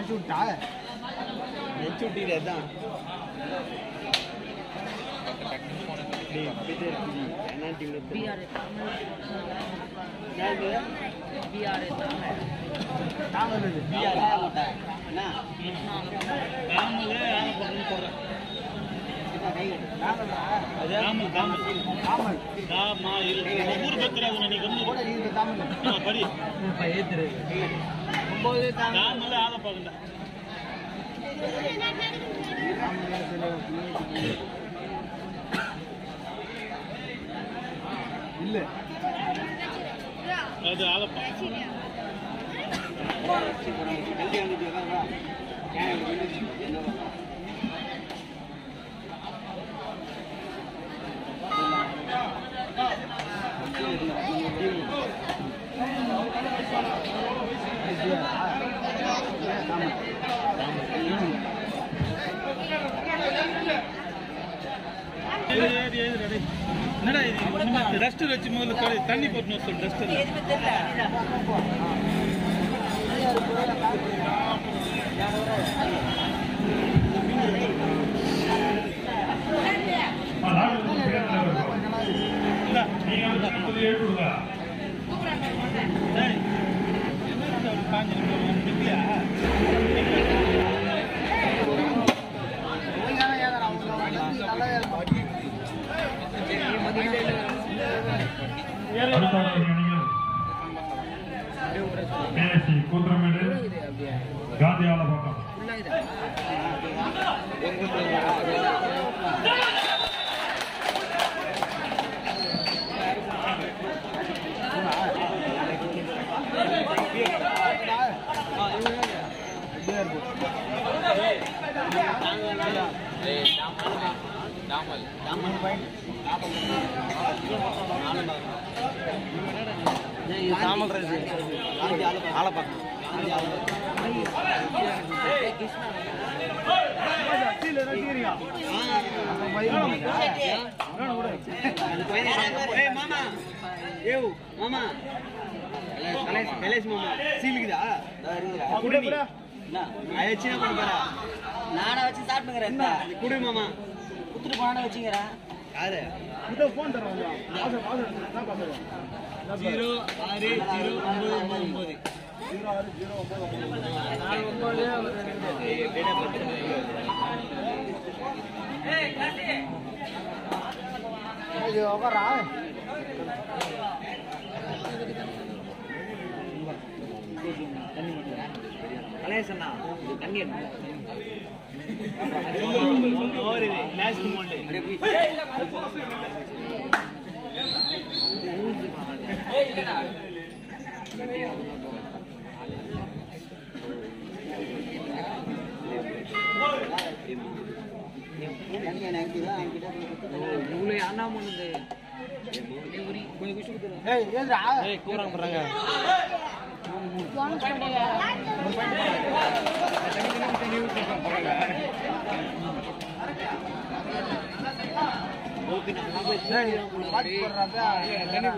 அடிச்சு விட்டா நெச்சு விட்டீங்க தான் என்ன டீம் பிஆர்ஏ தமிழ் யாரு பிஆர்ஏ தமிழ் தாமல் இது என்ன தாமலே ஆலப்பக்கம் போடுறேன் தாமல்டா. தாமல் தாமல் தாமல் தாமா இரு ஊர் பத்திராது நீ கம்மி கூட இது தாமல் படி ஒன்பது தான் தாமலே ஆலப்பக்கம் இல்ல அது ஆலப்பா கல்வி அனுப்பி என்ன ஏறு, ஏறு, ஏறு, ரெடி. என்னடா இது டஸ்டர் வச்சு முதல்ல கழு- தண்ணி போட்டு சொல்லு டஸ்டர் பாஞ்சு நிமிஷம் நிக்கலையா மேசி கூத்திரமேடு காந்தியால பக்கம் தாமல் ரைஸ் ஆலப்பாக்கம் ஏய் மாமா ஏவ் மாமா கலேஷ் கலேஷ் மாமா சீலுக்குதா குடு நீ என்ன ஆயிடுச்சு என்ன பண்ண போறா நானே வச்சு சாப்பிட்டுக்கிறேன் குடு மாமா குத்துட்டு போன வச்சுக்கிறேன் யாரு போன் தரோம் பாசம் பாசம் என்ன பாசம் ஜீரோ ஆறு ஜீரோ ஒன்பது ஒன்பது ஒன்பது ஜீரோ ஆறு ஜீரோ ஒன்பது ஒன்பது இது உக்காரா கலேஷ் அண்ணா இது தண்ணி ஒரு கிளாஸ் மோண்டு இவ்வளோ அண்ணா பண்ணுது கொஞ்சம் குஷி கொடுத்துருங்க ஏய் ஏதுடா ஏய் கூறாங்க போறாங்க ஏய் பாட்டு போடுறாப்ப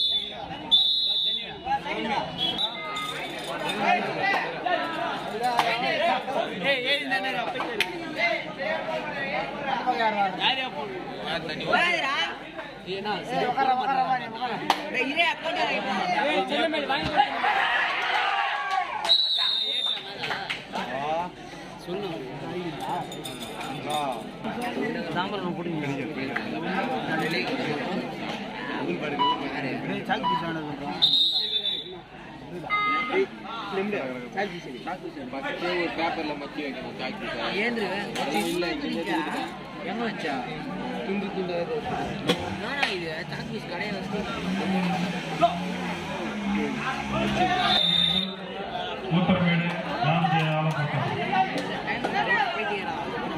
யாரையா போடு ஏன்னா ஏய் உக்காரா உக்காரா வா, நீ உக்காரா இதே அக்கௌண்ட் தாம்பரம் பிடிங்க ஏய் சாக்கு பீஸ் ஆனதுடா ஏந்திருவேன் எங்க வச்சா துண்டு துண்டு என்னடா இது சாக் பீஸ் கடையை வச்சு கூத்திரமேடு காந்தியால பக்கம் போயிட்டீங்களா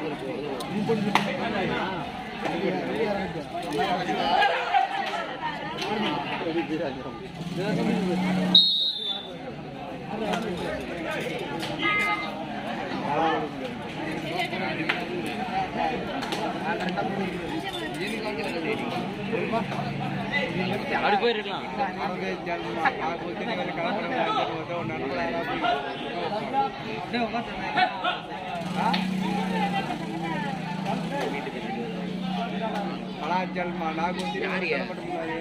அப்படி போயிருக்கலாம் கலாச்சாரமா நாக்கு வந்து யாரு? கனப்பட்டு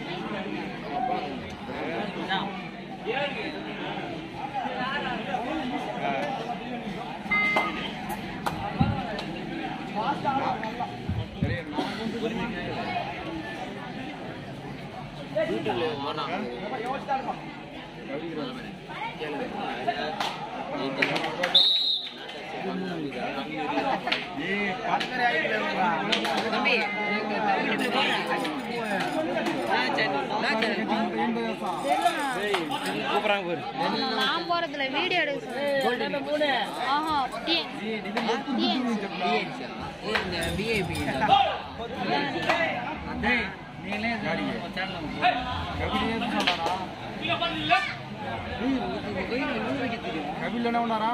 ஏய் பத்தரை ஆயிடுச்சுடா. தம்பி வீட்டுக்கு போறேன் நான் போறதுல வீடியோ எடுக்க ஆஹா டி- டி- இந்த விஐபி கபில் என்ன பண்ணாரா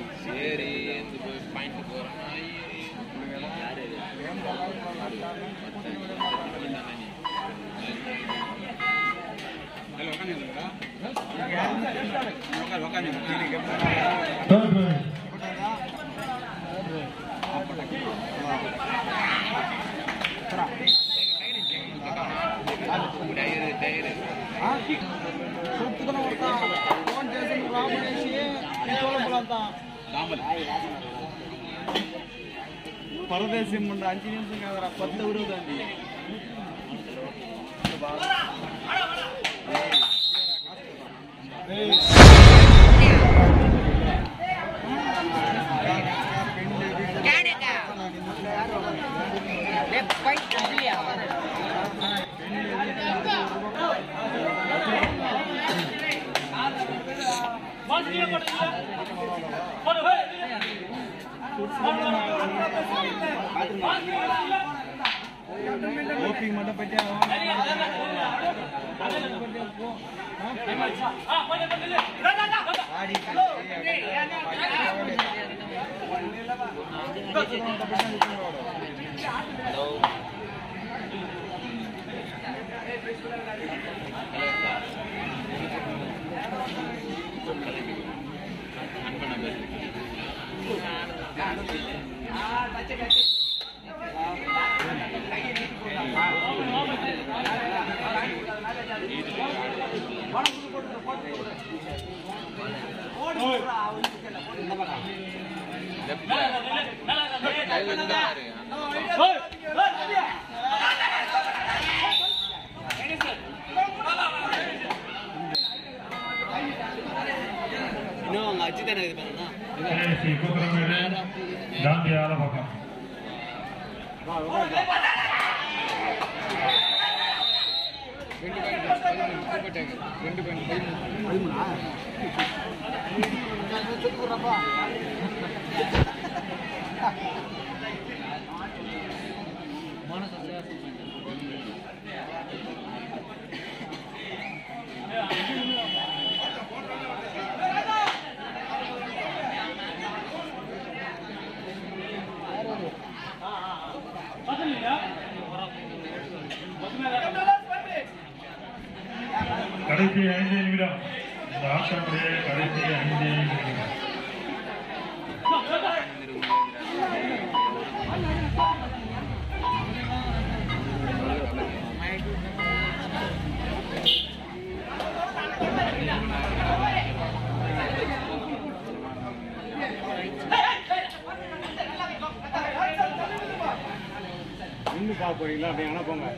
Third right. சுத்துக்கணும் ஒருத்தன் ஃபோன் చేసి రామనేసి పోలంతా పరదేశం ఉండ అంచు నిమిషం కదరా కొత్త ఊరుదండి கேடுங்க போயிட்டு அப்படியா ஓப்பி மட்டும் பற்றியா இன்னும் அவங்க அச்சுதானே இது பண்ணா KFC கூத்துறமேடு காந்தி ஆலப்பக்கம் கடைசி ஐந்து நிமிடம் இந்த ஆட்டமுடைய கடைசி ஐந்து நிமிடம் இன்னும் பார்க்க போறீங்களா அப்படி எங்கன்னா போங்க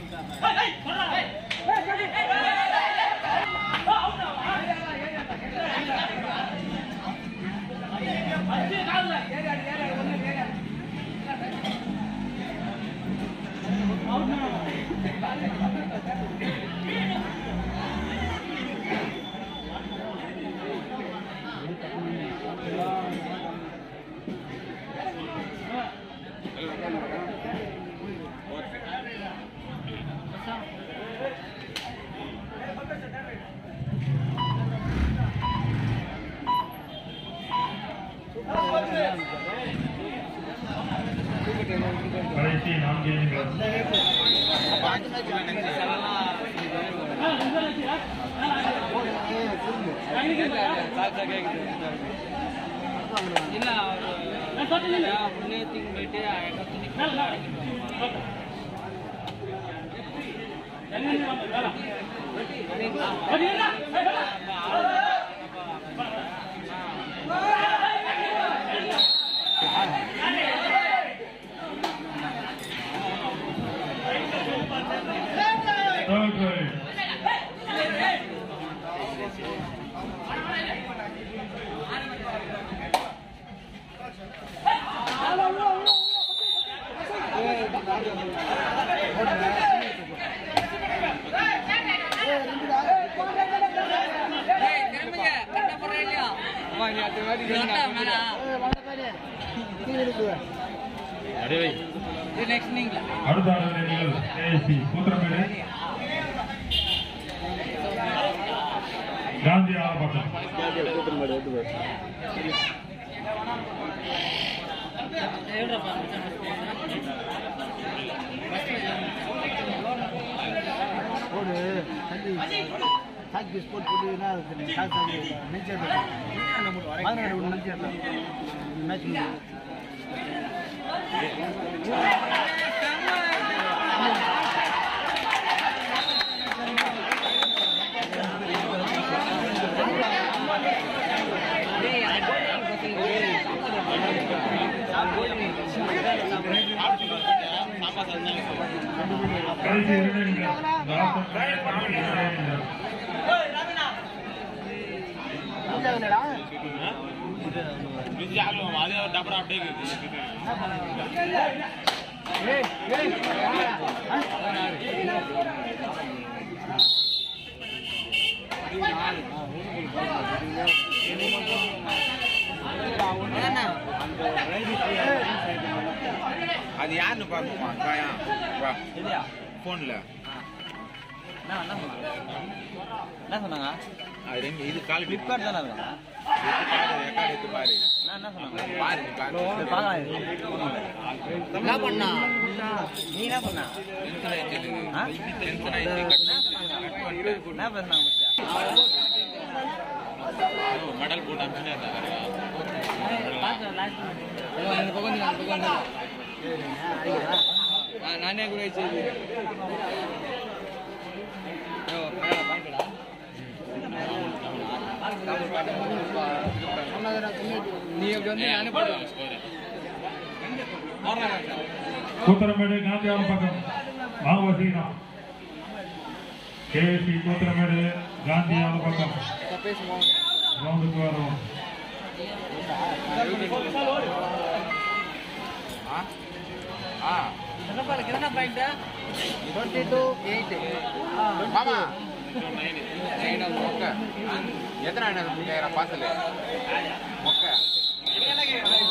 கடைசி நான்கு நிமிடம் சாக்கு கேக்குது இல்ல உள்ளே தூக்கி போயிட்டு Third right. திரும்புங்க கரெக்டா போறா இல்லையா நெக்ஸ்ட் நீங்களா அடுத்த ஆடுகிற நீங்கள் ஏஎஸ்சி கூத்திரமேடு காந்தி ஆலப்பக்கம் போடு தண்ணி சாக் பீஸ் போட்டு போட்டு என்ன இருக்கு சாக் சாக் நெஞ்சு பதினாறு ஒன்று நெஞ்சு மேட்ச் கடைசி இரண்டு நிமிடம் இந்த ஆட்டம் கடைசி இரண்டு நிமிடம் அது யாருன்னு பாருமா காயா வா போன்ல என்ன சொன்னாங்க அது ரெண்டு இது கால் ஃப்ளிப்கார்ட் தானே இருக்காங்க ரெக்கார்ட் எடுத்து பாரு நான் என்ன சொன்னாங்க பாரு நீ பாரு பார்க்கலாம் என்ன பண்ணா நீ என்ன பண்ண டென்ஷன் ஆயிடுச்சு ஆ? டென்ஷன் ஆயிடுச்சு என்ன சொன்னாங்க என்ன பேசுனாங்க மச்சான் மெடல் போட்டு அனுப்பிச்சுட்டே நானே கூட வச்சு நீ அப்படி வந்து நானே போடுவேன் கூத்திரமேடு காந்தி ஆலப்பக்கம் மாவசீனா கேஎஸ்சி கூத்திரமேடு காந்தி ஆலப்பக்கம் ரவுண்டுக்கு வரும் ஆ என்ன பாயிண்ட் டுவெண்ட்டி டூ எயிட் மாமா மொக்க எத்தனை கேட்குறேன் பாசல் மொக்க